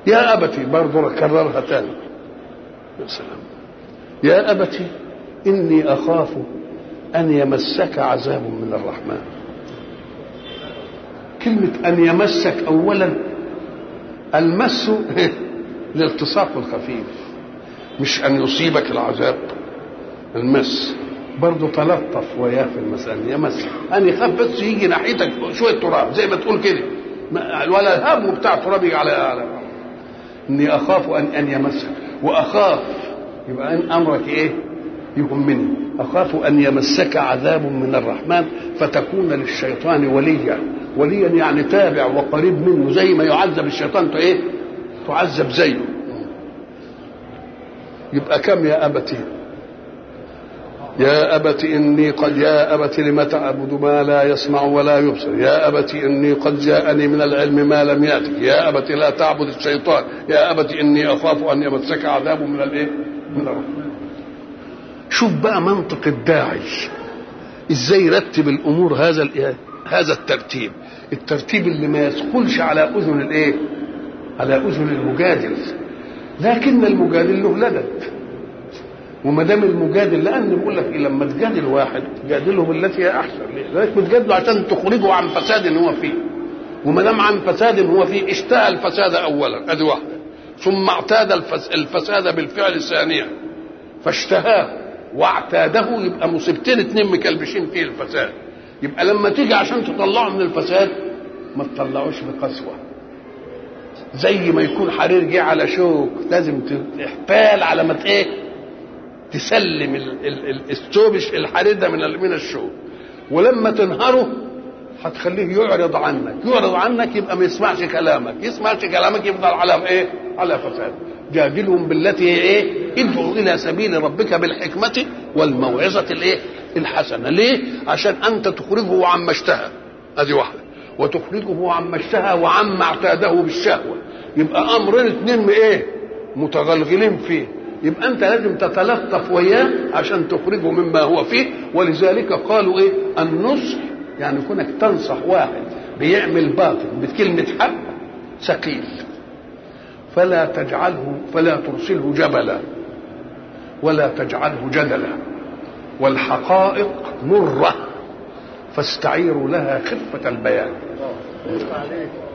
يا أبتي برضه كررها تاني يا سلام يا أبتي إني أخاف أن يمسك عذاب من الرحمن كلمة أن يمسك أولا المس الالتصاق الخفيف مش أن يصيبك العذاب المس برضه تلطف وياه في المسألة يمس أن يخاف بس يجي ناحيتك شوية تراب زي ما تقول كده ولا الهم بتاع التراب يجي على على إني أخاف أن أن يمسك وأخاف يبقى أن أمرك إيه؟ يهمني أخاف أن يمسك عذاب من الرحمن فتكون للشيطان وليا وليا يعني تابع وقريب منه زي ما يعذب الشيطان ايه تعذب زيه يبقى كم يا أبتي يا أبت إني قد يا أبت لم تعبد ما لا يسمع ولا يبصر يا أبت إني قد جاءني من العلم ما لم يأتك يا أبت لا تعبد الشيطان يا أبت إني أخاف أن يمسك عذاب من الإيه من الرحمن شوف بقى منطق الداعي ازاي يرتب الامور هذا هذا الترتيب الترتيب اللي ما يثقلش على اذن الايه على اذن المجادل لكن المجادل له لدد وما دام المجادل لان بقول لك لما تجادل واحد جادله بالتي هي احسن لذلك بتجادله عشان تخرجه عن فساد هو فيه وما دام عن فساد هو فيه اشتهى الفساد اولا ادي واحده ثم اعتاد الفساد بالفعل ثانيا فاشتهاه واعتاده يبقى مصيبتين اتنين مكلبشين فيه الفساد يبقى لما تيجي عشان تطلعه من الفساد ما تطلعوش بقسوه زي ما يكون حرير جه على شوك لازم تحبال على ما ايه تسلم الثوب الحرير ده من من الشوك ولما تنهره هتخليه يعرض عنك يعرض عنك يبقى ما يسمعش كلامك يسمعش كلامك يفضل على ايه على فساد جادلهم بالتي هي ايه ادعوا الى سبيل ربك بالحكمه والموعظه الايه الحسنه ليه عشان انت تخرجه عما اشتهى ادي واحده وتخرجه عما اشتهى وعما اعتاده بالشهوه يبقى امرين اتنين ايه متغلغلين فيه يبقى انت لازم تتلطف وياه عشان تخرجه مما هو فيه ولذلك قالوا ايه النصح يعني كونك تنصح واحد بيعمل باطل بكلمه حق ثقيل فلا تجعله فلا ترسله جبلا ولا تجعله جدلا والحقائق مره فاستعيروا لها خفه البيان